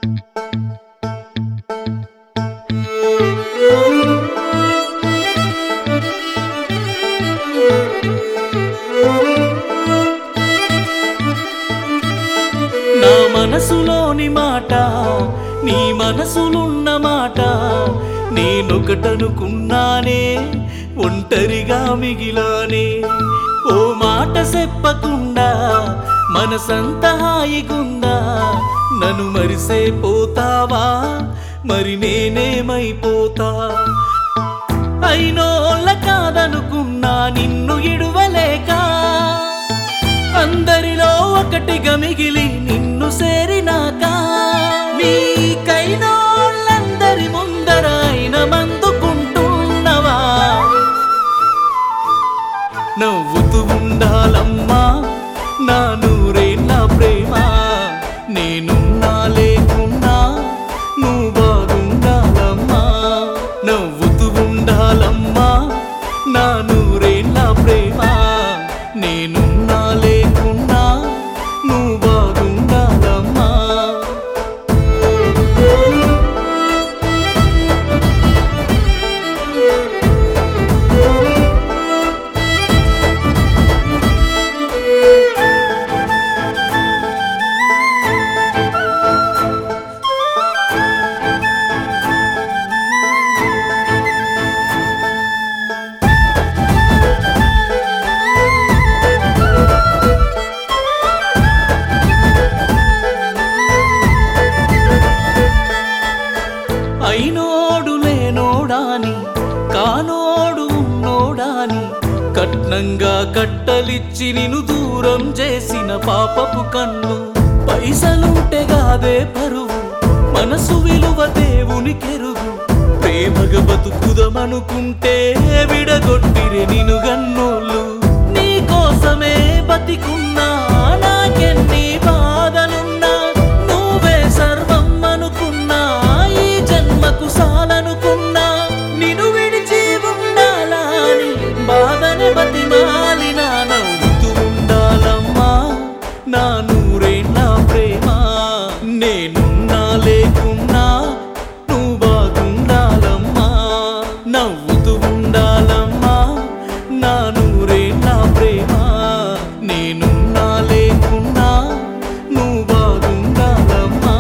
నా మనసులోని మాట నీ మనసులున్న మాట నేనొకటనుకున్నానే ఒంటరిగా మిగిలానే ఓ మాట చెప్పకుండా మనసంత హాయిగుందా నన్ను మరిసే పోతావా మరి నేనేమైపోతా అయినోళ్ళ కాదనుకున్నా నిన్ను ఇడువలేక అందరిలో ఒకటిగా మిగిలి నిన్ను సేరినాక నీకైనోళ్ళందరి ముందర అయిన మందుకుంటున్నవా నవ్వుతూ ఉండాలమ్మా నా నూరేళ్ళ ప్రేమ నేనున్నా లేకున్నా నువ్వు బాగుండాలమ్మా నవ్వుతూ ఉండాలమ్మా నా నూరేళ్ళ ప్రేమ నేనున్నా లేకున్నా నువ్వు బాగుండాలమ్మా అయినోడు లేనోడాని కానోడు ఉన్నోడాని కట్నంగా కట్టలిచ్చి నిన్ను దూరం చేసిన పాపపు కన్ను పైసలుంటే గాదే పరువు మనసు విలువ దేవుని కెరుగు ప్రేమగా బతుకుదమనుకుంటే విడగొట్టిరే నిన్ను గన్నోళ్ళు నీ కోసమే బతికున్నా నాకెన్ని బాధలున్నా నువ్వే సర్వం అనుకున్నా ఈ జన్మకు సాలనుకున్నా నిన్ను విడిచి ఉండాలా అని బాధని బతిమాలిన నవ్వుతూ ఉండాలమ్మా నా నూరేళ్ళ ప్రేమ నేనున్నా లేకున్నా నువ్వు బాగుండాలమ్మా నవ్వుతూ ఉండాలమ్మా నా నూరేళ్ళ ప్రేమ నేనున్నా లేకున్నా నువ్వు బాగుండాలమ్మా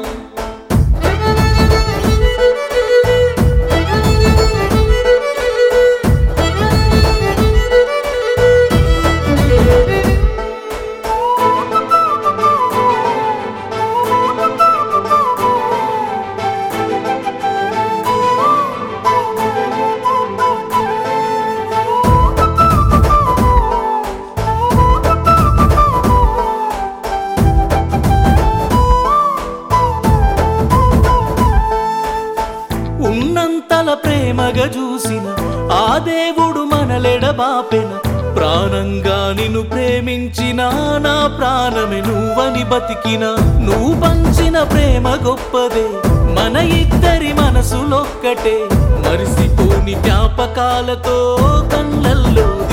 ఉన్నంతల ప్రేమగా చూసిన ఆ దేవుడు మనలెడబాపెన ప్రాణంగా నిన్ను ప్రేమించిన నా ప్రాణమే నువ్వని బతికిన నువ్వు పంచిన ప్రేమ గొప్పదే మన ఇద్దరి మనసులొక్కటే మరిసిపోని జ్ఞాపకాలతో కళ్ళల్లో